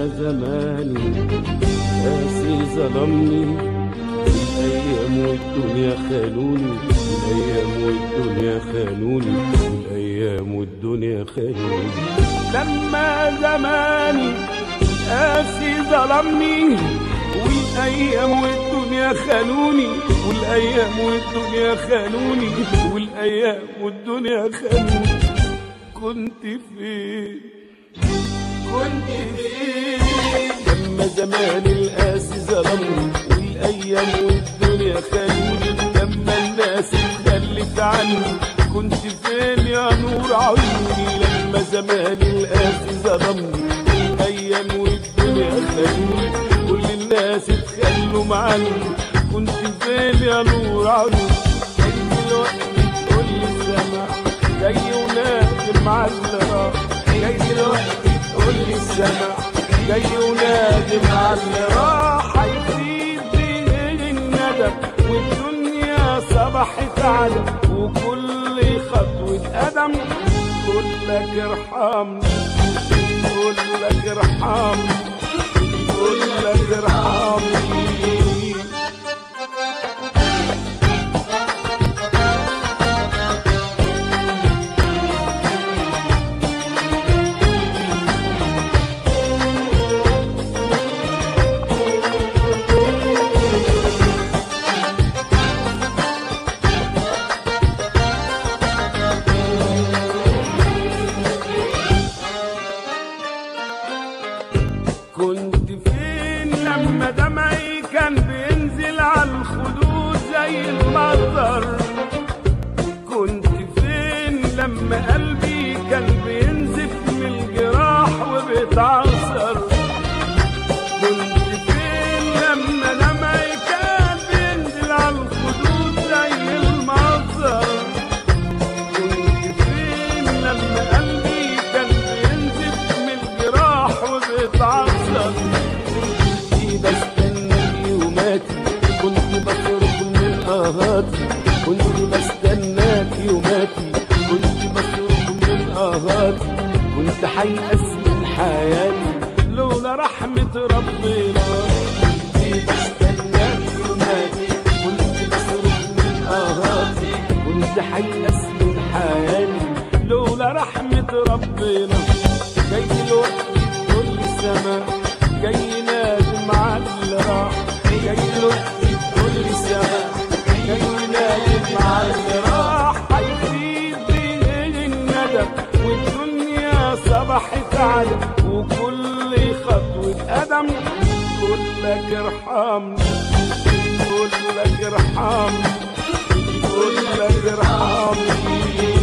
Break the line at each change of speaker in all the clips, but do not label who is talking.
لما زماني قاسي ظلمني الأيام والدنيا خانوني الأيام والدنيا خانوني الأيام والدنيا خانوني لما زماني قاسي ظلمني والايام والدنيا خانوني والايام والدنيا خانوني والايام والدنيا خانوني كنت فين كنت فين لما زمان القاسي ظلمني والايام والدنيا خانوني لما الناس اتخلت عني كنت فين يا نور عيوني لما زمان القاسي ظلمني والايام والدنيا خانوني كل الناس اتخلوا معني كنت فين يا نور عيوني جاي دلوقتي تقول لي السماء جاي ونادم على اللي راح جاي دلوقتي تقول لي السماء جاي ونادم على اللي راح هيفيد بيه الندم والدنيا صبحت على وكل خطوة قدم كلك ارحمني كلك ارحمني كلك ارحمني كنت فين لما دمعي كان بينزل على الخدود زي المطر كنت فين لما قلبي كان بينزف من الجراح وبيتعصر كنت فين لما دمعي كان بينزل على الخدود زي المطر كنت فين لما قلبي كان بينزف من الجراح وبيتعصر كنت بستنى يوماتي كنت بصرخ من آهاتي كنت بستناك يوماتي كنت بصرخ من آهاتي كنت حيأس من حياتي لولا رحمة ربنا كنت بستناك يوماتي كنت بصرخ من آهاتي كنت حيأس من حياتي لولا رحمة ربنا جاي دلوقتي كل السماء جاي نادم على اللي راح جاي دلوقتي كل السماء جاي نادم على اللي راح هيفيد بيه الندم والدنيا صبحت على وكل خطوة قدم كلك ارحمني كلك ارحمني كلك ارحمني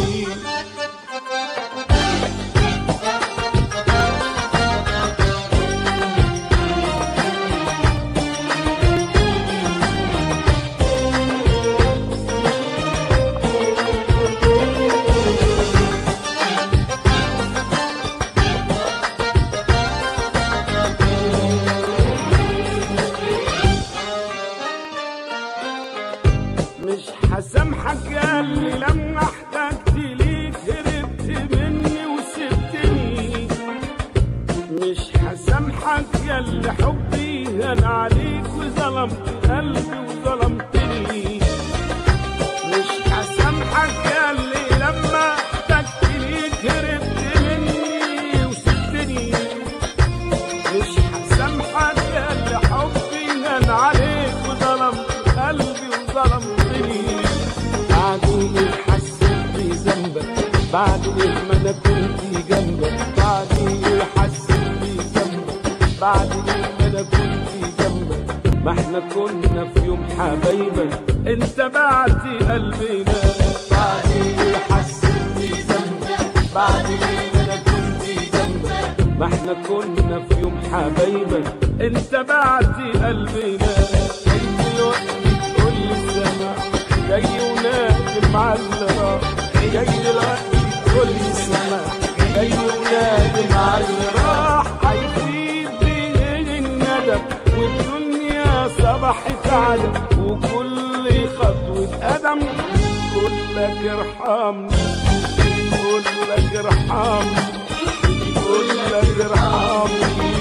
مش هسامحك يا اللي لما احتجت ليك هربت مني وسبتني مش هسامحك يا اللي حبي هان عليك وظلمت قلبي وظلمتني مش هسامحك يا اللي لما احتجت ليك هربت مني وسبتني مش هسامحك يا اللي حبي هان عليك وظلمت قلبي وظلمتني بعد ايه حسيت بذنبك بعد ايه ما انا كنت جنبك بعد ايه حسيت بذنبك بعد ايه ما انا كنت جنبك ما احنا كنا في يوم حبايبك انت بعت قلبنا بعد ايه حسيت بذنبك بعد ايه ما انا كنت جنبك ما احنا كنا في يوم حبايبك انت بعت قلبنا جاي دلوقتي تقول لي السماء جاي ونادم على اللي راح جاي دلوقتي تقول لي السماء جاي ونادم على اللي راح هيفيد بيه الندم والدنيا صبحت على وكل خطوة قدم كلك ارحمني كلك ارحمني كلك ارحمني